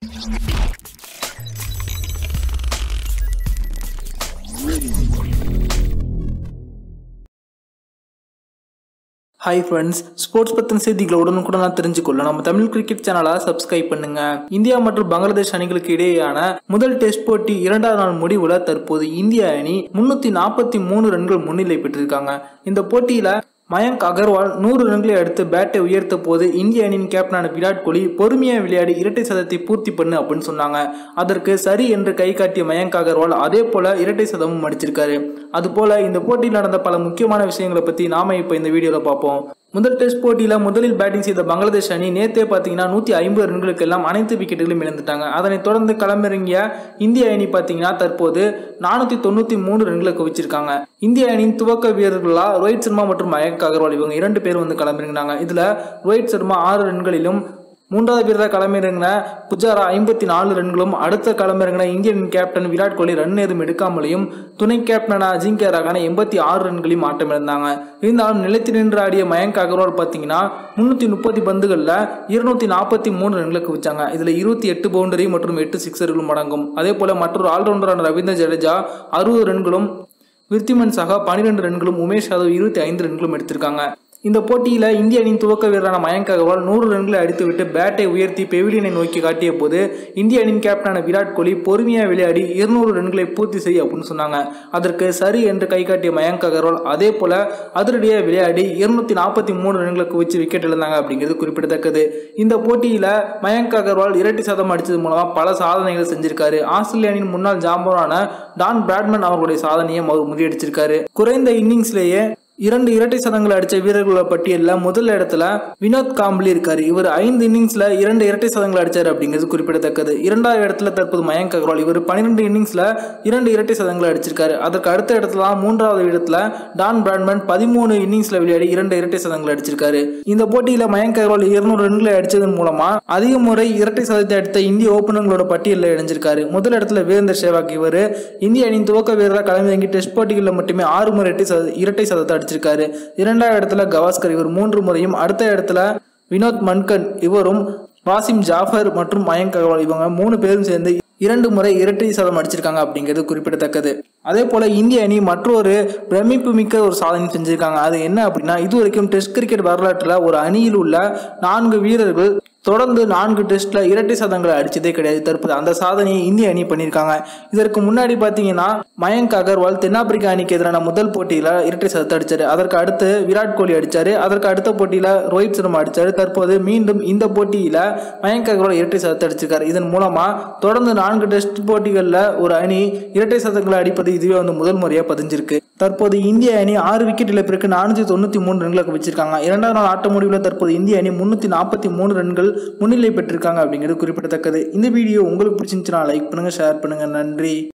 hi friends sports பற்றின செய்திகளை உடனுக்குடன் தெரிஞ்சுக்கொள்ள நம்ம தமிழ் கிரிக்கெட் சேனலை சப்ஸ்கிரைப் பண்ணுங்க இந்தியா மற்றும் பங்களாதேஷ் அணிகளுக்கு இடையேயான முதல் டெஸ்ட் போட்டி இரண்டாவது நாள் முடிவுல தற்போது இந்திய அணி முன்னூத்தி நாற்பத்தி மூணு ரன்கள் முன்னிலை பெற்றிருக்காங்க இந்த போட்டியில மயங்க் அகர்வால் நூறு ரன்களை அடுத்து பேட்டை உயர்த்த போது இந்திய அணியின் கேப்டனான விராட் கோலி பொறுமையாக விளையாடி இரட்டை சதத்தை பூர்த்தி பண்ணு அப்படின்னு சொன்னாங்க அதற்கு சரி என்று கை காட்டிய மயங்க் அகர்வால் அதே போல இரட்டை சதமும் அடிச்சிருக்காரு அதுபோல இந்த போட்டியில் நடந்த பல முக்கியமான விஷயங்களை பத்தி நாம இப்போ இந்த வீடியோவில் பார்ப்போம் முதல் டெஸ்ட் போட்டியில் முதலில் பேட்டிங் செய்த பங்களாதேஷ் அணி நேத்தே பார்த்தீங்கன்னா நூற்றி ஐம்பது ரன்களுக்கு எல்லாம் அனைத்து விக்கெட்டுகளும் இழந்துட்டாங்க அதனைத் தொடர்ந்து களமிறங்கிய இந்திய அணி பார்த்தீங்கன்னா தற்போது நானூற்றி தொண்ணூற்றி மூணு ரன்களை குவிச்சிருக்காங்க இந்திய அணியின் துவக்க வீரர்களா ரோஹித் சர்மா மற்றும் மயங்க் அகர்வால் இவங்க இரண்டு பேர் வந்து களமிறங்கினாங்க இதில் ரோஹித் சர்மா ஆறு ரன்களிலும் மூன்றாவது வீரராக களமிறங்கின புஜாரா ஐம்பத்தி நாலு ரன்களும் அடுத்த களமிறங்கின Indian captain Virat Kohli run எதுவும் எடுக்காமலையும் துணை கேப்டனான அஜிங்கிய ரகான எண்பத்தி ஆறு ரன்களையும் ஆட்டமிழந்தாங்க இருந்தாலும் நிலைத்து நின்று ஆடிய மயங்க் அகர்வால் பார்த்தீங்கன்னா முன்னூற்றி முப்பது பந்துகளில் இருநூத்தி நாற்பத்தி மூணு ரன்களை குவிச்சாங்க இதில் இருபத்தி எட்டு பவுண்டரி மற்றும் எட்டு சிக்ஸர்களும் அடங்கும் அதே போல மற்றொரு ஆல்ரவுண்டரான ரவீந்திர ஜடேஜா அறுபது ரன்களும் விருத்திமன் சகா பனிரெண்டு ரன்களும் உமேஷ் யாதவ் இருபத்தி ஐந்து ரன்களும் எடுத்திருக்காங்க இந்த போட்டியில் இந்திய அணியின் துவக்க வீரரான மயங்க் அகர்வால் நூறு ரன்களை அடித்துவிட்டு பேட்டை உயர்த்தி பெவிலியனை நோக்கி காட்டிய போது இந்திய அணியின் கேப்டனான விராட் கோலி பொறுமையாக விளையாடி இருநூறு ரன்களை பூர்த்தி செய்ய அப்படின்னு சொன்னாங்க அதற்கு சரி என்று கை காட்டிய மயங்க் அகர்வால் அதே போல அதிரடியாக விளையாடி இருநூத்தி நாற்பத்தி மூணு ரன்களை குவிச்சு விக்கெட் இழந்தாங்க அப்படிங்கிறது குறிப்பிடத்தக்கது இந்த போட்டியில் மயங்க் அகர்வால் இரட்டை சதம் அடித்தது மூலமாக பல சாதனைகள் செஞ்சிருக்காரு ஆஸ்திரேலிய அணியின் முன்னாள் ஜாம்பரான டான் பிராட்மன் அவர்களுடைய சாதனையை அவர் முறியடிச்சிருக்காரு குறைந்த இன்னிங்ஸ்லேயே இரண்டு இரட்டை சதங்கள் அடித்த வீரர்களோட பட்டியலில் முதல் இடத்துல வினோத் காம்ப்ளி இருக்காரு இவர் ஐந்து இன்னிங்ஸ்ல இரண்டு இரட்டை சதங்கள் அடிச்சார் அப்படிங்கிறது குறிப்பிடத்தக்கது இரண்டாவது இடத்துல தற்போது மயங்க் அகர்வால் இவர் பன்னிரெண்டு இன்னிங்ஸ்ல இரண்டு இரட்டை சதங்களை அடிச்சிருக்காரு அதற்கு அடுத்த இடத்துல மூன்றாவது இடத்துல டான் பிராட்மன் பதிமூணு இன்னிங்ஸ்ல விளையாடி இரண்டு இரட்டை சதங்கள் அடிச்சிருக்காரு இந்த போட்டியில மயங்க் அகர்வால் இருநூறு ரன்களை அடிச்சதன் மூலமா அதிக முறை இரட்டை சதத்தை அடித்த இந்திய ஓபனர்களோட பட்டியலில் இணைஞ்சிருக்காரு முதல் இடத்துல வீரேந்தர் சேவாக் இவர் இந்திய அணியின் துவக்க வீரராக களமிறங்கி டெஸ்ட் போட்டிகளில் மட்டுமே ஆறு முறை இரட்டை சத இரட்டை சதத்தை அடிச்சிருக்காரு இரண்டாவது இடத்துல கவாஸ்கர் இவர் மூன்று முறையும் அடுத்த இடத்துல வினோத் மன்கன் இவரும் வாசிம் ஜாஃபர் மற்றும் மயங்க் அகர்வால் இவங்க மூணு பேரும் சேர்ந்து இரண்டு முறை இரட்டை சதம் அடிச்சிருக்காங்க அப்படிங்கிறது குறிப்பிடத்தக்கது அதே போல இந்திய அணி மற்றொரு பிரமிப்பு மிக்க ஒரு சாதனை செஞ்சிருக்காங்க அது என்ன அப்படின்னா இது வரைக்கும் டெஸ்ட் கிரிக்கெட் வரலாற்றில் ஒரு அணியில் உள்ள நான்கு வீரர்கள் தொடர்ந்து நான்கு டெஸ்ட்ல இரட்டை சதங்களை அடிச்சதே கிடையாது தற்போது அந்த சாதனையை இந்திய அணி பண்ணியிருக்காங்க இதற்கு முன்னாடி பார்த்தீங்கன்னா மயங்க் அகர்வால் தென்னாப்பிரிக்கா அணிக்கு எதிரான முதல் போட்டியில இரட்டை சதத்தை அடிச்சாரு அதற்கு அடுத்து விராட் கோலி அடிச்சாரு அதற்கு அடுத்த போட்டியில ரோஹித் சர்மா அடிச்சாரு தற்போது மீண்டும் இந்த போட்டியில மயங்க் அகர்வால் இரட்டை சதத்தை அடிச்சிருக்காரு இதன் மூலமா தொடர்ந்து நான்கு டெஸ்ட் போட்டிகளில் ஒரு அணி இரட்டை சதங்களை அடிப்பது இதுவே வந்து முதல் முறையாக பதிஞ்சிருக்கு தற்போது இந்திய அணி ஆறு விக்கெட் இழப்பிற்கு நானூற்றி தொண்ணூற்றி மூணு ரன்களுக்கு வச்சிருக்காங்க இரண்டாவது நாள் ஆட்ட முடிவில் தற்போது இந்திய அணி முன்னூற்றி நாற்பத்தி மூணு ரன்கள் முன்னிலை பெற்றிருக்காங்க அப்படிங்கிறது குறிப்பிடத்தக்கது இந்த வீடியோ உங்களுக்கு பிடிச்சிருந்துச்சுன்னா லைக் பண்ணுங்கள் ஷேர் பண்ணுங்கள் நன்றி